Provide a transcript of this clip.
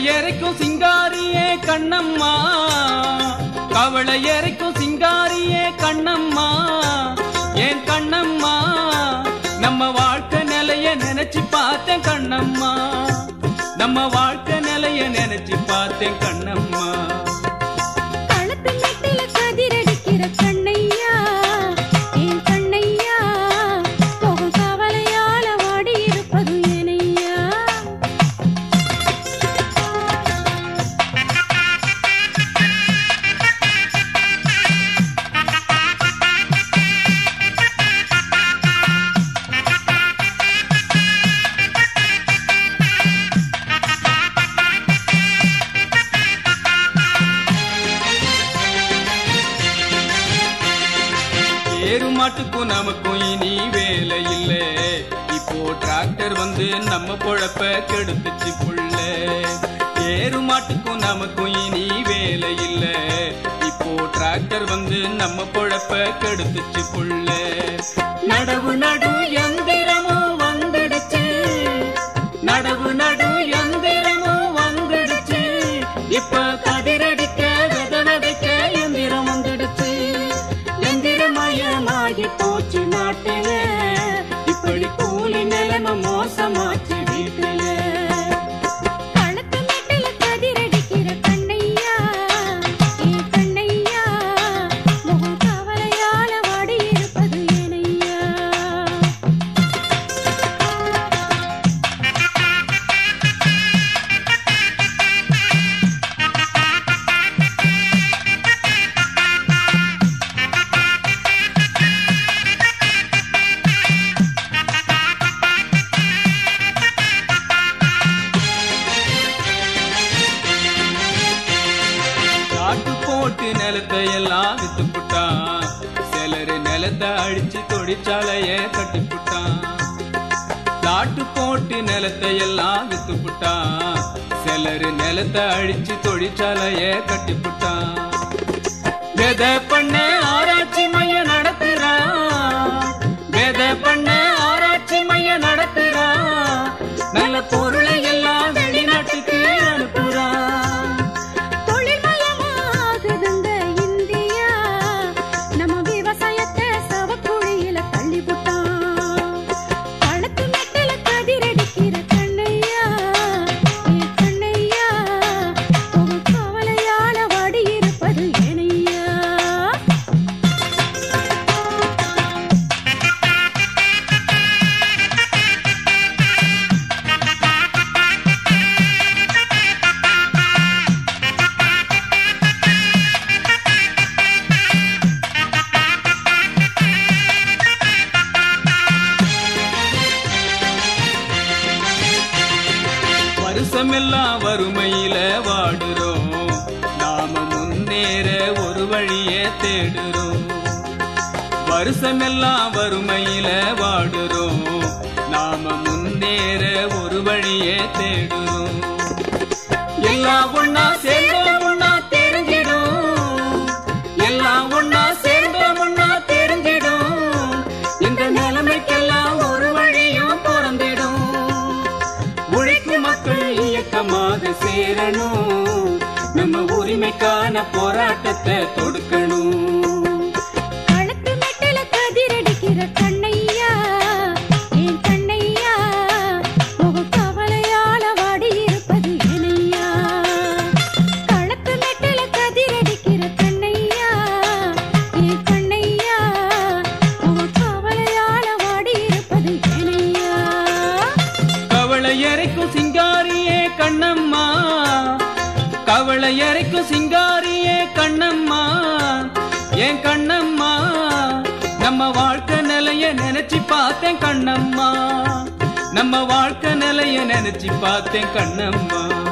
எறைக்கும் சிங்காரியே கண்ணம்மா கவளை எறைக்கும் சிங்காரியே கண்ணம்மா ஏன் கண்ணம்மா நம்ம வாழ்க்கை நிலைய நினைச்சு பார்த்தேன் கண்ணம்மா நம்ம வாழ்க்கை நிலைய நினைச்சு பார்த்தேன் கண்ணம்மா களத்து நெட்டில கதிரடிக்கிற கண்ணையா என் கண்ணையா போகும் கவலையால வாடி இருப்பது ஏனையா ஏறு மாட்டுக்கும் நமக்கும் இனி வேலை இல்ல இப்போ டிராக்டர் வந்து நம்ம பொழப்ப கெடுத்துச்சு புள்ள ஏறு மாட்டுக்கும் நமக்கும் இனி வேலை இல்ல இப்போ டிராக்டர் வந்து நம்ம பொழப்ப கெடுத்துச்சு புள்ள நடவு நடு எந்திரமும் வந்துடுச்சு நடவு நடு எந்திரமும் வந்துடுச்சு இப்ப கதிரடிக்க வித விதைக்க எந்திரம் வந்துடுச்சு எந்திரமயமாகி போச்சு நாட்டுல இப்படி கூலி நிலைமை மோசமாச்சு வீட்டுல களத்து நெட்டில கதிரடிக்கிற கண்ணையா என் கண்ணையா முகம் கவலையால வாடி இருப்பது ஏனையா காட்டு போட்டு நிலத்தை எல்லாம் வித்து புட்டான் சிலரு நிலத்தை அழிச்சு தொழிற்சாலைய கட்டி புட்டான் காட்டு போட்டு நிலத்தை எல்லாம் வித்து புட்டான் சிலரு நிலத்தை அழிச்சு தொழிற்சாலைய கட்டி புட்டான் வித பண்ண ஆராய்ச்சி மையம் நடத்துறான் வித பண்ண ஆராய்ச்சி மையம் நடத்துறான் நல்ல பொருளை எல்லாம் வெளிநாட்டுக்கு அனுப்புறான் தொழில்மயமாகுதுங்க இந்தியா நம்ம விவசாயத்தை சவக்குழியில தள்ளிவிட்டான் களத்து நெட்டில கதிரடிக்கிற கண்ணையா என் கண்ணையா உன் கவலையால வாடி இருப்பது ஏனையா வருஷமெல்லாம் வறுமையில வாடுறோம் நாம முன்னேற ஒரு வழியே தேடுறோம் வருஷமெல்லாம் வறுமையில வாடுறோம் நாம முன்னேற ஒரு வழியே தேடுறோம் எல்லாம் ஒன்னா சேர்ந்தோம் ஒன்னா தெரிஞ்சிடும் எல்லாம் ஒன்னா சேர்ந்தோம் ஒன்னா தெரிஞ்சிடும் இந்த நிலைமைக்கெல்லாம் ஒரு வழியும் பிறந்திடும் உழைக்கும் மக்கள் இயக்கமாக சேரணும் நம்ம உரிமைக்கான போராட்டத்தை தொடுக்கணும் களத்து மெட்டில கதிரடிக்கிற கண்ணையா என் கண்ணையா முக கவலையால வாடி இருப்பது ஏனையா களத்து மெட்டில கதிரடிக்கிற கண்ணையா என் கண்ணையா முக கவலையால வாடி இருப்பது ஏனையா கவளை அரைக்கும் சிங்காரியே கண்ணம்மா கவளை அரைக்கும் சிங்காரியே கண்ணம்மா ஏன் கண்ணம்மா நம்ம வாழ்க்கை நிலைய நினைச்சு பார்த்தேன் கண்ணம்மா நம்ம வாழ்க்கை நிலைய நினைச்சு பார்த்தேன் கண்ணம்மா